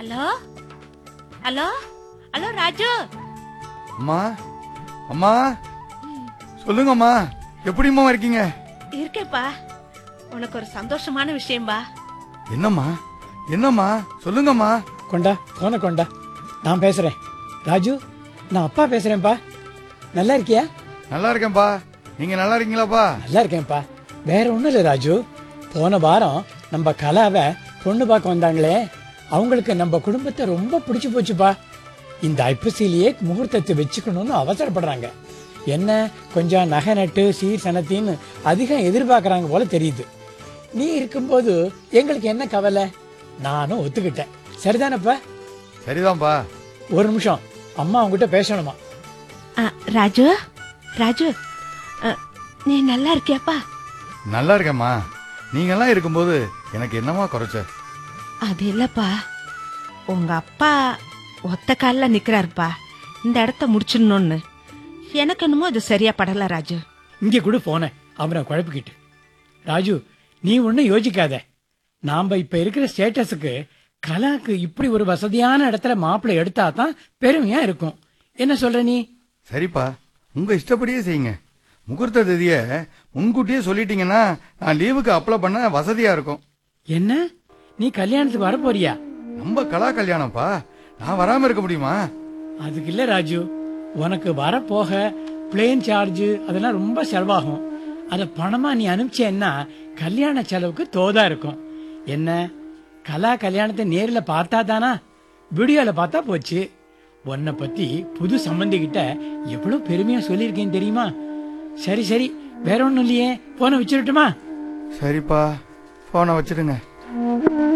hello hello hello Raju அம்மா அம்மா சொல்லுங்கம்மா எப்படிம்மா இருக்கீங்க இருக்கேப்பா உனக்கு ஒரு சந்தோஷமான விஷயம்பா என்னம்மா என்னம்மா சொல்லுங்கம்மா கொண்டா போன கொண்டா நான் பேசுறேன் ராஜு நான் அப்பா பேசுறேன்ப்பா நல்லா இருக்கியா நல்லா இருக்கேன்ப்பா நீங்க நல்லா இருக்கீங்களாப்பா நல்லா இருக்கேன்ப்பா வேற ஒண்ணும் இல்லை ராஜு போன வாரம் நம்ம கலாவை பொண்ணு பார்க்க வந்தாங்களே அவங்களுக்கு நம்ம குடும்பத்தை ரொம்ப பிடிச்சு போச்சுப்பா இந்த ஐப்பசிலேயே முகூர்த்தத்தை வச்சுக்கணும்னு அவசரப்படுறாங்க என்ன கொஞ்சம் நகை நட்டு சீர் சனத்தின்னு அதிகம் எதிர்பார்க்கறாங்க போல தெரியுது நீ இருக்கும்போது எங்களுக்கு என்ன கவலை நானும் ஒத்துக்கிட்டேன் சரிதானப்பா சரிதான்ப்பா ஒரு நிமிஷம் அம்மா உங்ககிட்ட பேசணுமா ஆ, ராஜு ராஜு ஆ, நீ நல்லா இருக்கியாப்பா நல்லா இருக்கேம்மா நீங்கெல்லாம் இருக்கும்போது எனக்கு என்னம்மா குறைச்ச அது இல்லப்பா உங்க அப்பா ஒத்த கால்ல நிக்கிறாருப்பா இந்த இடத்த முடிச்சிடணும்னு எனக்கு என்னமோ இது சரியா படல ராஜு இங்கே கூட போனேன் அவனை குழப்பிக்கிட்டு ராஜு நீ ஒன்றும் யோசிக்காத நாம இப்ப இருக்கிற ஸ்டேட்டஸுக்கு கலாக்கு இப்படி ஒரு வசதியான இடத்துல மாப்பிள்ளை எடுத்தா தான் பெருமையா இருக்கும் என்ன சொல்ற நீ சரிப்பா உங்க இஷ்டப்படியே செய்யுங்க முகூர்த்த தேதிய முன்கூட்டியே சொல்லிட்டீங்கன்னா நான் லீவுக்கு அப்ளை பண்ண வசதியா இருக்கும் என்ன நீ கல்யாணத்துக்கு வர போறியா நம்ம கலா கல்யாணம்ப்பா நான் வராம இருக்க முடியுமா அதுக்கு இல்ல ராஜு உனக்கு வர போக பிளேன் சார்ஜ் அதெல்லாம் ரொம்ப செலவாகும் அத பணமா நீ அனுப்பிச்சேன்னா கல்யாண செலவுக்கு தோதா இருக்கும் என்ன கலா கல்யாணத்தை நேர்ல பார்த்தா தானா வீடியோல பார்த்தா போச்சு உன்னை பத்தி புது சம்பந்தி கிட்ட எவ்வளவு பெருமையா சொல்லியிருக்கேன் தெரியுமா சரி சரி வேற ஒண்ணும் இல்லையே போன வச்சிருட்டுமா சரிப்பா போனை வச்சிடுங்க